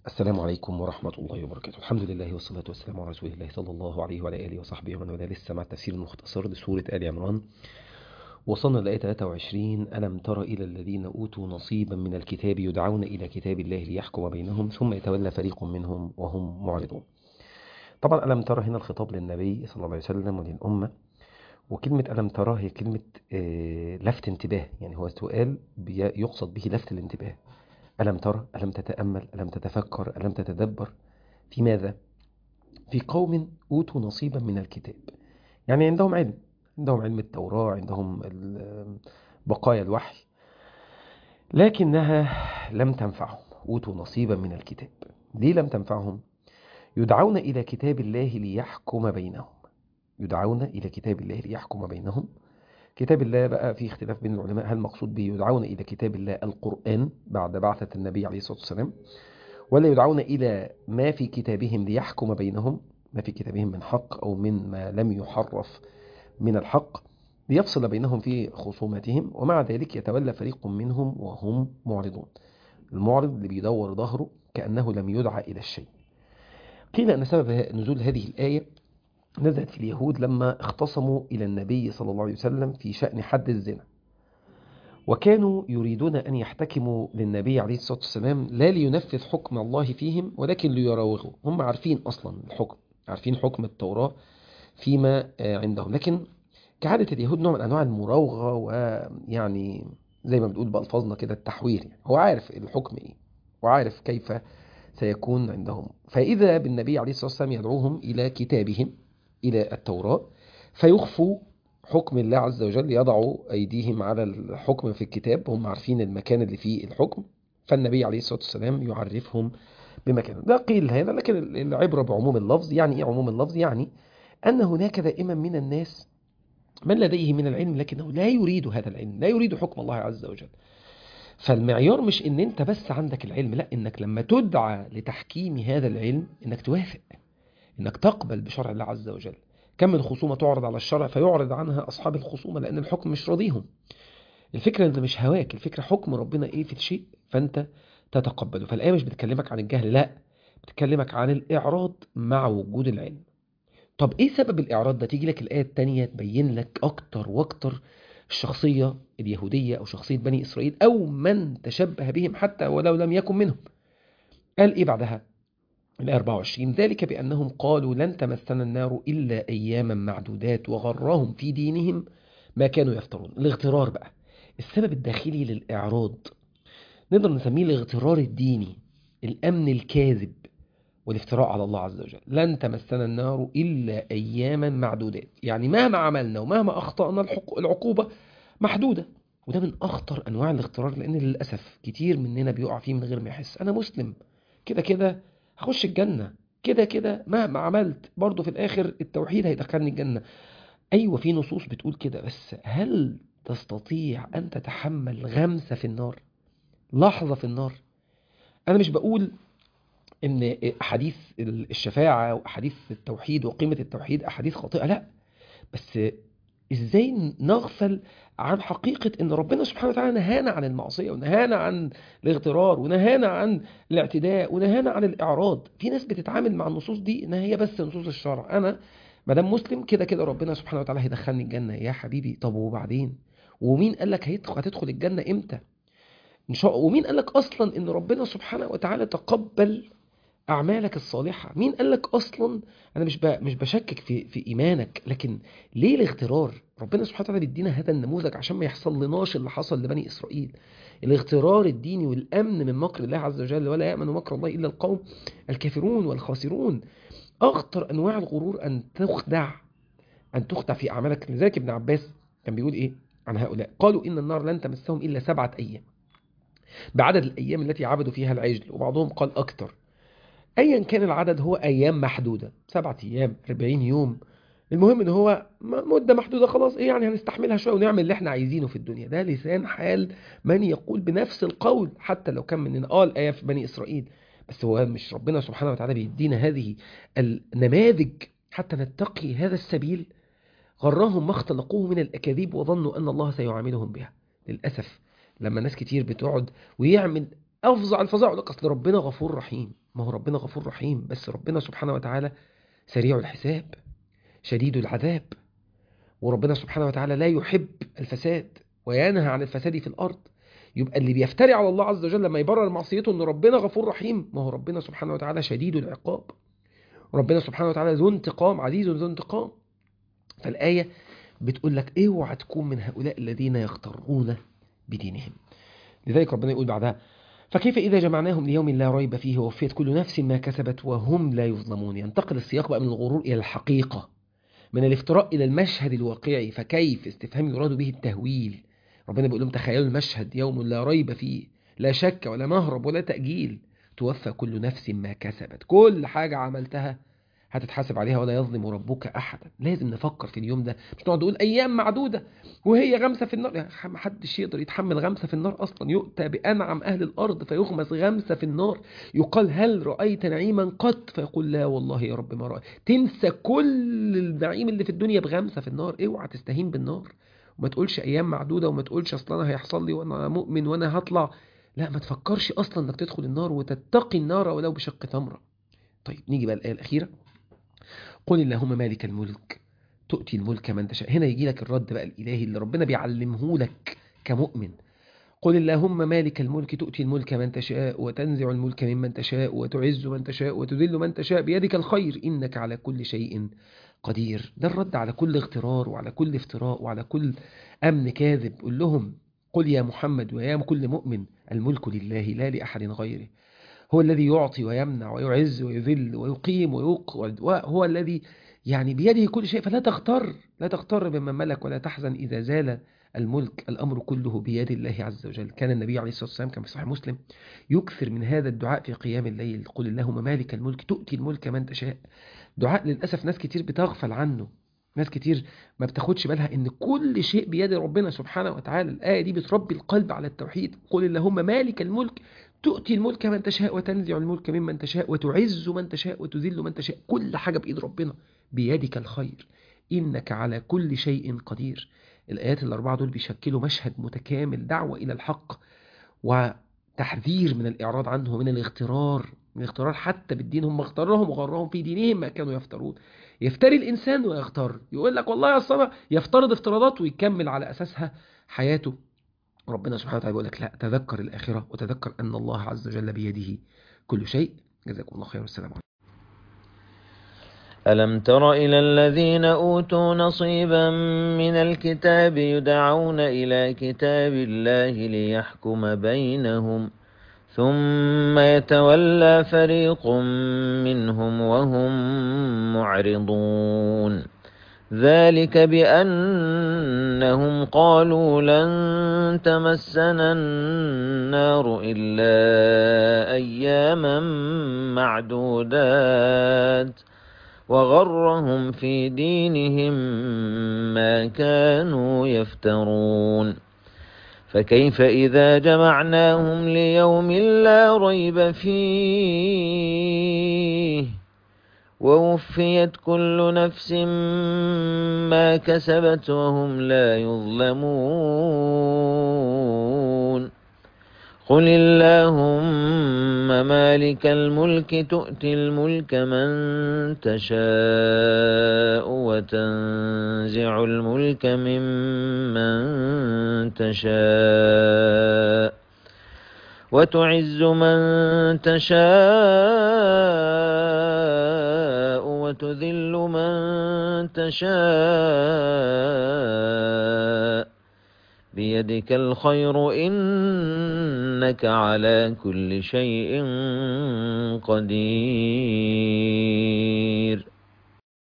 السلام عليكم ورحمة الله وبركاته الحمد لله والصلاة والسلام على رسول الله صلى الله عليه وعلى آله وصحبه ومن والاه لسه مع التفسير المختصر لسورة آل عمران وصلنا لآية 23 ألم تر إلى الذين أوتوا نصيبا من الكتاب يدعون إلى كتاب الله ليحكم بينهم ثم يتولى فريق منهم وهم معرضون طبعا ألم تر هنا الخطاب للنبي صلى الله عليه وسلم وللأمة وكلمة ألم ترى هي كلمة آه، لفت انتباه يعني هو سؤال بي- يقصد به لفت الانتباه ألم ترى ألم تتأمل ألم تتفكر ألم تتدبر في ماذا في قوم أوتوا نصيبا من الكتاب يعني عندهم علم عندهم علم التوراة عندهم ال- بقايا الوحي لكنها لم تنفعهم أوتوا نصيبا من الكتاب ليه لم تنفعهم يدعون إلى كتاب الله ليحكم بينهم يدعون إلى كتاب الله ليحكم بينهم كتاب الله بقى في اختلاف بين العلماء هل مقصود به يدعون إلى كتاب الله القرآن بعد بعثة النبي عليه الصلاة والسلام ولا يدعون إلى ما في كتابهم ليحكم بينهم ما في كتابهم من حق أو من ما لم يحرف من الحق ليفصل بينهم في خصوماتهم ومع ذلك يتولى فريق منهم وهم معرضون المعرض اللي بيدور ظهره كأنه لم يدعى إلى الشيء قيل أن سبب نزول هذه الآية نزلت في اليهود لما اختصموا إلى النبي صلى الله عليه وسلم في شأن حد الزنا وكانوا يريدون أن يحتكموا للنبي عليه الصلاة والسلام لا لينفذ حكم الله فيهم ولكن ليراوغوا هم عارفين أصلا الحكم عارفين حكم التوراة فيما آه، عندهم لكن كعادة اليهود نوع من أنواع المراوغة ويعني زي ما بنقول بألفاظنا كده التحوير يعني هو عارف الحكم إيه وعارف كيف سيكون عندهم فإذا بالنبي عليه الصلاة والسلام يدعوهم إلى كتابهم إلى التوراة فيخفوا حكم الله عز وجل يضعوا أيديهم على الحكم في الكتاب هم عارفين المكان اللي فيه الحكم فالنبي عليه الصلاة والسلام يعرفهم بمكانه ده قيل هذا لكن العبرة بعموم اللفظ يعني إيه عموم اللفظ يعني أن هناك دائما من الناس من لديه من العلم لكنه لا يريد هذا العلم لا يريد حكم الله عز وجل فالمعيار مش ان انت بس عندك العلم لا انك لما تدعى لتحكيم هذا العلم انك توافق انك تقبل بشرع الله عز وجل كم من خصومة تعرض على الشرع فيعرض عنها أصحاب الخصومة لأن الحكم مش راضيهم الفكرة إن مش هواك الفكرة حكم ربنا إيه في الشيء فأنت تتقبله فالآية مش بتكلمك عن الجهل لا بتكلمك عن الإعراض مع وجود العلم طب إيه سبب الإعراض ده تيجي لك الآية التانية تبين لك أكتر وأكتر الشخصية اليهودية أو شخصية بني إسرائيل أو من تشبه بهم حتى ولو لم يكن منهم قال إيه بعدها الآية 24 ذلك بأنهم قالوا لن تمسنا النار إلا أياما معدودات وغرهم في دينهم ما كانوا يفترون الاغترار بقى السبب الداخلي للإعراض نقدر نسميه الاغترار الديني الأمن الكاذب والافتراء على الله عز وجل لن تمسنا النار إلا أياما معدودات يعني مهما عملنا ومهما أخطأنا الحق- العقوبة محدودة وده من أخطر أنواع الاغترار لأن للأسف كتير مننا بيقع فيه من غير ما يحس أنا مسلم كده كده هخش الجنة كده كده مهما عملت برضه في الآخر التوحيد هيدخلني الجنة أيوة في نصوص بتقول كده بس هل تستطيع أن تتحمل غمسة في النار لحظة في النار أنا مش بقول ان احاديث الشفاعه واحاديث التوحيد وقيمه التوحيد احاديث خاطئه لا بس ازاي نغفل عن حقيقه ان ربنا سبحانه وتعالى نهانا عن المعصيه ونهانا عن الاغترار ونهانا عن الاعتداء ونهانا عن الاعراض في ناس بتتعامل مع النصوص دي ان هي بس نصوص الشرع انا ما دام مسلم كده كده ربنا سبحانه وتعالى هيدخلني الجنه يا حبيبي طب وبعدين ومين قال لك هيدخل هتدخل الجنه امتى ان شاء ومين قال لك اصلا ان ربنا سبحانه وتعالى تقبل اعمالك الصالحه مين قال لك اصلا انا مش ب... مش بشكك في في ايمانك لكن ليه الاغترار ربنا سبحانه وتعالى بيدينا هذا النموذج عشان ما يحصل لناش اللي حصل لبني اسرائيل الاغترار الديني والامن من مكر الله عز وجل ولا يامن مكر الله الا القوم الكافرون والخاسرون اخطر انواع الغرور ان تخدع ان تخدع في اعمالك لذلك ابن عباس كان بيقول ايه عن هؤلاء قالوا ان النار لن تمسهم الا سبعه ايام بعدد الايام التي عبدوا فيها العجل وبعضهم قال اكثر ايا كان العدد هو ايام محدوده سبعة ايام 40 يوم المهم ان هو م- مده محدوده خلاص ايه يعني هنستحملها شويه ونعمل اللي احنا عايزينه في الدنيا ده لسان حال من يقول بنفس القول حتى لو كان مننا اه الايه في بني اسرائيل بس هو مش ربنا سبحانه وتعالى بيدينا هذه النماذج حتى نتقي هذا السبيل غرهم ما اختلقوه من الاكاذيب وظنوا ان الله سيعاملهم بها للاسف لما ناس كتير بتقعد ويعمل افظع الفظاع يقول لك اصل ربنا غفور رحيم ما هو ربنا غفور رحيم بس ربنا سبحانه وتعالى سريع الحساب شديد العذاب وربنا سبحانه وتعالى لا يحب الفساد وينهى عن الفساد في الأرض يبقى اللي بيفتري على الله عز وجل لما يبرر معصيته ان ربنا غفور رحيم ما هو ربنا سبحانه وتعالى شديد العقاب ربنا سبحانه وتعالى ذو انتقام عزيز ذو انتقام فالآية بتقول لك اوعى تكون من هؤلاء الذين يغترون بدينهم لذلك ربنا يقول بعدها فكيف إذا جمعناهم ليوم لا ريب فيه ووفيت كل نفس ما كسبت وهم لا يظلمون ينتقل السياق بقى من الغرور إلى الحقيقة من الافتراء إلى المشهد الواقعي فكيف استفهام يراد به التهويل ربنا بيقول لهم تخيلوا المشهد يوم لا ريب فيه لا شك ولا مهرب ولا تأجيل توفى كل نفس ما كسبت كل حاجة عملتها هتتحاسب عليها ولا يظلم ربك أحدا لازم نفكر في اليوم ده مش نقعد نقول أيام معدودة وهي غمسة في النار ما حدش يقدر يتحمل غمسة في النار أصلا يؤتى بأنعم أهل الأرض فيغمس غمسة في النار يقال هل رأيت نعيما قط فيقول لا والله يا رب ما رأيت تنسى كل النعيم اللي في الدنيا بغمسة في النار اوعى تستهين بالنار وما تقولش أيام معدودة وما تقولش أصلا أنا هيحصل لي وأنا مؤمن وأنا هطلع لا ما تفكرش أصلا أنك تدخل النار وتتقي النار ولو بشق تمرة طيب نيجي بقى الآية الأخيرة قل اللهم مالك الملك تؤتي الملك من تشاء هنا يجي لك الرد بقى الإلهي اللي ربنا بيعلمه لك كمؤمن قل اللهم مالك الملك تؤتي الملك من تشاء وتنزع الملك ممن تشاء وتعز من تشاء وتذل من تشاء بيدك الخير إنك على كل شيء قدير ده الرد على كل اغترار وعلى كل افتراء وعلى كل أمن كاذب قل لهم قل يا محمد ويا كل مؤمن الملك لله لا لأحد غيره هو الذي يعطي ويمنع ويعز ويذل ويقيم ويقعد وهو الذي يعني بيده كل شيء فلا تغتر لا تغتر بمن ملك ولا تحزن إذا زال الملك الأمر كله بيد الله عز وجل كان النبي عليه الصلاة والسلام كما في صحيح مسلم يكثر من هذا الدعاء في قيام الليل قل اللهم مالك الملك تؤتي الملك من تشاء دعاء للأسف ناس كتير بتغفل عنه ناس كتير ما بتاخدش بالها ان كل شيء بيد ربنا سبحانه وتعالى الآية دي بتربي القلب على التوحيد قل اللهم مالك الملك تؤتي الملك من تشاء وتنزع الملك ممن تشاء وتعز من تشاء وتذل من تشاء كل حاجة بإيد ربنا بيدك الخير إنك على كل شيء قدير الآيات الأربعة دول بيشكلوا مشهد متكامل دعوة إلى الحق وتحذير من الإعراض عنه من الاغترار من الاغترار حتى بالدين هم اغترهم وغرهم في دينهم ما كانوا يفترون يفتري الإنسان ويغتر يقول لك والله يا الصلاة يفترض افتراضات ويكمل على أساسها حياته ربنا سبحانه وتعالى يقول لك لا تذكر الآخرة وتذكر أن الله عز وجل بيده كل شيء جزاكم الله خير والسلام عليكم ألم تر إلى الذين أوتوا نصيبا من الكتاب يدعون إلى كتاب الله ليحكم بينهم ثم يتولى فريق منهم وهم معرضون ذلك بأنهم قالوا لن تمسنا النار إلا أياما معدودات وغرهم في دينهم ما كانوا يفترون فكيف إذا جمعناهم ليوم لا ريب فيه ووفيت كل نفس ما كسبت وهم لا يظلمون قل اللهم مالك الملك تؤتي الملك من تشاء وتنزع الملك ممن تشاء وتعز من تشاء وتذل من تشاء بيدك الخير إنك على كل شيء قدير